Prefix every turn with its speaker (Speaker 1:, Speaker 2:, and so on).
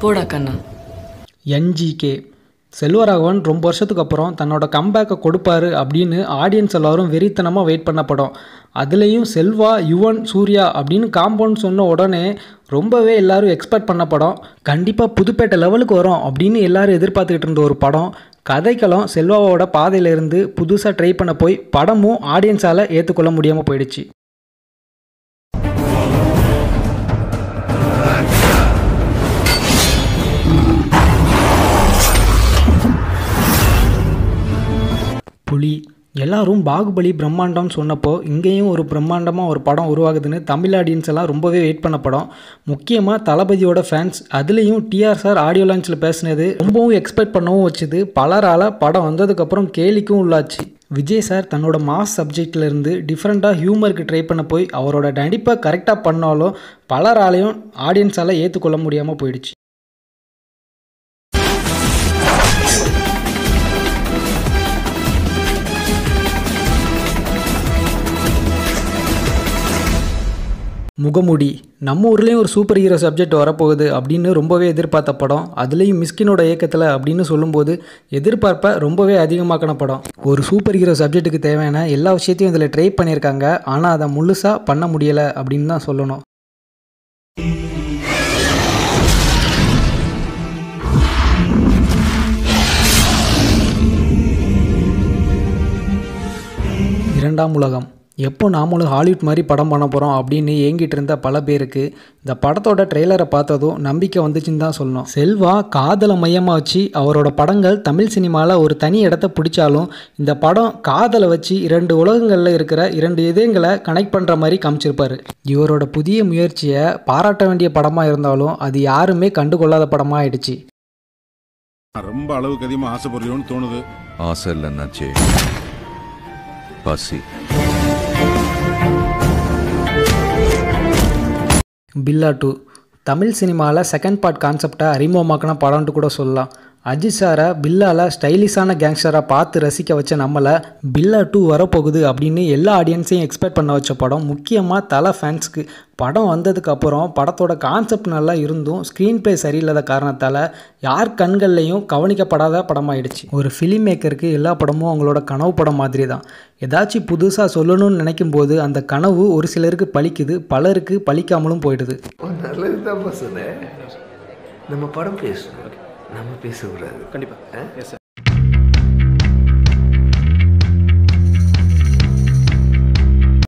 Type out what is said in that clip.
Speaker 1: போடா கண்ணா
Speaker 2: என்ஜிகே செல்வராகவன் ரொம்ப வருஷத்துக்கு அப்புறம் தன்னோட கம்பேக்கை கொடுப்பாரு அப்படின்னு ஆடியன்ஸ் எல்லாரும் வெறித்தனமாக வெயிட் பண்ண படம் அதுலேயும் செல்வா யுவன் சூர்யா அப்படின்னு காம்பவுண்ட் சொன்ன உடனே ரொம்பவே எல்லாரும் எக்ஸ்பெக்ட் பண்ண படம் கண்டிப்பாக புதுப்பேட்டை லெவலுக்கு வரும் அப்படின்னு எல்லாரும் எதிர்பார்த்துக்கிட்டு இருந்த ஒரு படம் கதைக்களம் செல்வாவோட பாதையிலிருந்து புதுசாக ட்ரை பண்ண போய் படமும் ஆடியன்ஸால் ஏற்றுக்கொள்ள முடியாமல் போயிடுச்சு புலி எல்லாரும் பாகுபலி பிரம்மாண்டம்னு சொன்னப்போ இங்கேயும் ஒரு பிரம்மாண்டமாக ஒரு படம் உருவாகுதுன்னு தமிழ் ஆடியன்ஸ் எல்லாம் ரொம்பவே வெயிட் பண்ண படம் முக்கியமாக தளபதியோட ஃபேன்ஸ் அதுலேயும் டிஆர் சார் ஆடியோ லான்ச்சில் பேசினது ரொம்பவும் எக்ஸ்பெக்ட் பண்ணவும் வச்சுது பலரால் படம் வந்ததுக்கப்புறம் கேலிக்கும் உள்ளாச்சு விஜய் சார் தன்னோட மாஸ் சப்ஜெக்ட்ல இருந்து டிஃப்ரெண்ட்டாக ஹியூமருக்கு ட்ரை பண்ண போய் அவரோட நடிப்பை கரெக்டாக பண்ணாலும் பலராலையும் ஆடியன்ஸால் ஏற்றுக்கொள்ள முடியாமல் போயிடுச்சு முகமுடி நம்ம ஊர்லேயும் ஒரு சூப்பர் ஹீரோ சப்ஜெக்ட் வரப்போகுது அப்படின்னு ரொம்பவே எதிர்பார்த்த படம் அதுலேயும் மிஸ்கினோட இயக்கத்தில் அப்படின்னு சொல்லும்போது எதிர்பார்ப்பை ரொம்பவே அதிகமாக்கின படம் ஒரு சூப்பர் ஹீரோ சப்ஜெக்ட்டுக்கு தேவையான எல்லா விஷயத்தையும் இதில் ட்ரை பண்ணியிருக்காங்க ஆனால் அதை முழுசாக பண்ண முடியலை அப்படின்னு தான் சொல்லணும் இரண்டாம் உலகம் எப்போ நாமளும் ஹாலிவுட் மாதிரி படம் பண்ண போகிறோம் அப்படின்னு ஏங்கிட்டு இருந்த பல பேருக்கு இந்த படத்தோட ட்ரெய்லரை பார்த்ததும் நம்பிக்கை வந்துச்சுன்னு தான் சொல்லணும் செல்வா காதலை மையமாக வச்சு அவரோட படங்கள் தமிழ் சினிமாவில் ஒரு தனி இடத்த பிடிச்சாலும் இந்த படம் காதலை வச்சு இரண்டு உலகங்களில் இருக்கிற இரண்டு இதயங்களை கனெக்ட் பண்ணுற மாதிரி காமிச்சிருப்பாரு இவரோட புதிய முயற்சியை பாராட்ட வேண்டிய படமாக இருந்தாலும் அது யாருமே கண்டுகொள்ளாத படமாக ஆயிடுச்சு
Speaker 3: ரொம்ப அளவுக்கு அதிகமாக ஆசைப்படுறியோன்னு தோணுது
Speaker 4: ஆசை இல்லைன்னாச்சே பசி
Speaker 2: பில்லா டூ தமிழ் சினிமாவில் செகண்ட் பார்ட் கான்செப்டை அறிமுகமாக்கின படம்னு கூட சொல்லலாம் அஜித் சாரை பில்லால ஸ்டைலிஷான கேங்ஸ்டராக பார்த்து ரசிக்க வச்ச நம்மளை பில்லா டூ வரப்போகுது அப்படின்னு எல்லா ஆடியன்ஸையும் எக்ஸ்பெக்ட் பண்ண வச்ச படம் முக்கியமாக தலை ஃபேன்ஸ்க்கு படம் வந்ததுக்கப்புறம் படத்தோட கான்செப்ட் நல்லா இருந்தும் ஸ்க்ரீன் ப்ளே சரியில்லாத காரணத்தால் யார் கண்கள்லையும் கவனிக்கப்படாத படமாயிடுச்சு ஒரு ஃபிலிம் மேக்கருக்கு எல்லா படமும் அவங்களோட கனவு படம் மாதிரி தான் ஏதாச்சும் புதுசாக சொல்லணும்னு நினைக்கும் போது அந்த கனவு ஒரு சிலருக்கு பலிக்குது பலருக்கு பலிக்காமலும் போயிடுது
Speaker 5: நல்லது தான் சொன்னேன் நம்ம படம் பேசணும் நம்ம பேசக்கூடாது கண்டிப்பாக